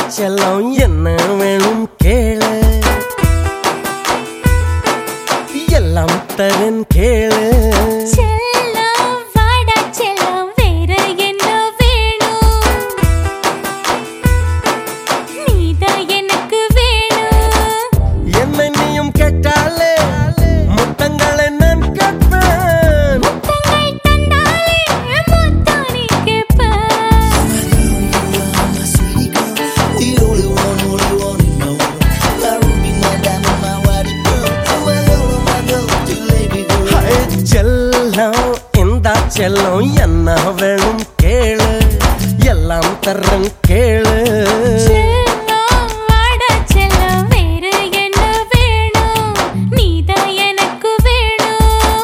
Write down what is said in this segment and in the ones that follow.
செல்லம் என்ன வேணும் கேளு எல்லாம் தரன் கேளு செல்லம் வாடா செல்லம் வேற என்ன வேணும் நீதான் எனக்கு வேணும் என்னை நீயும் கேட்டாலே முத்தங்களை நான் கேட்பேன் முத்தங்கள் தந்தாலே முத்தம் நீ கேட்ப The only one, only one you know. My ruby, my diamond, my white girl. My girl, my girl, the lady girl. Hi, செல்லம் இந்த செல்லம் என்ன வேணும் கேளு எல்லாம் தரன் கேளு செல்லம் வாடா செல்லம் வேற என்ன வேணும் நீதான் எனக்கு வேணும்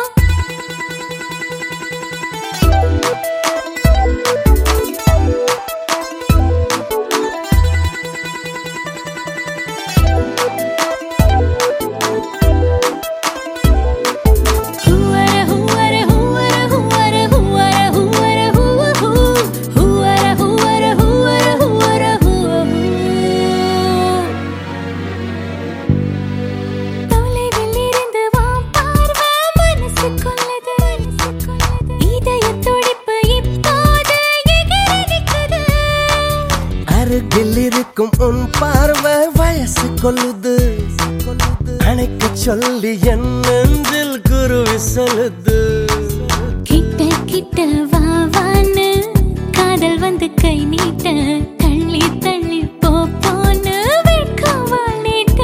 ஹூவர ஹூவர ஹூவர ஹூவர ஹூவர ஹூவர ஹூவ ஹூ ஹூவர ஹூவர ஹூவர ஹூவர ஹூவ தொலைவில் இருந்து வா பார்வை மனசு கொள்ளது இதய துடிப்பு இப்போது எகிரி நிக்குது அருகில் இருக்கும் உன் பார்வை வயசு கொள்ளுது அணைக்க சொல்லி என் நெஞ்சில் குருவி சொல்லுது கிட்ட கிட்ட வா வான்னு காதல் வந்து கை நீட்ட தள்ளி தள்ளி போ போன்னு வெட்கவால் நீட்ட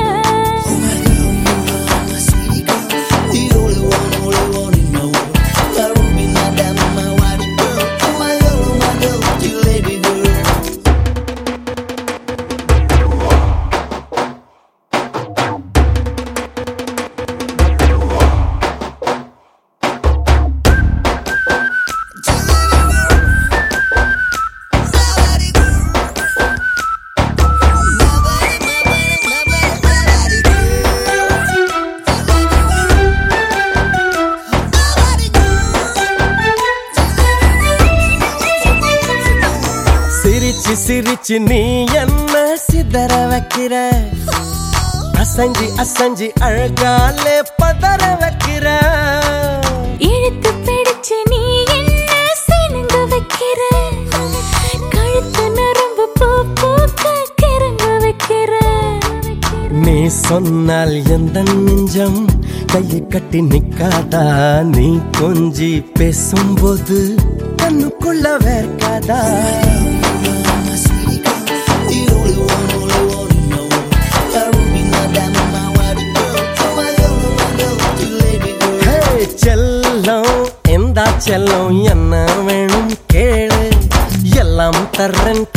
My sweetie girl. The only one, only one you know. My ruby, my diamond, my white girl. My girl, my girl, the lady girl. சிரிச்சு சிரிச்சு நீ என்ன சிதற வைக்கிற அசஞ்சி அசஞ்சி அழகாலே பதற வைக்கிற இழுத்து பிடிச்சு நீ என்ன சினுங்க வைக்கிற கழுத்து நரம்பு பூ பூக்க கிறங்க வைக்கிற நீ சொன்னால் எந்த நெஞ்சம் கையை கட்டி நிக்காதா நீ கொஞ்சி பேசும்போது கண்ணுக்குள்ள வேர்க்காதா My sweetie girl. The only one, only one you know. My ruby, my diamond, my white girl. My girl, my girl, the lady girl. ஹே, செல்லம் எந்த செல்லம் என்ன வேணும் கேளு எல்லாம் தர்றேன்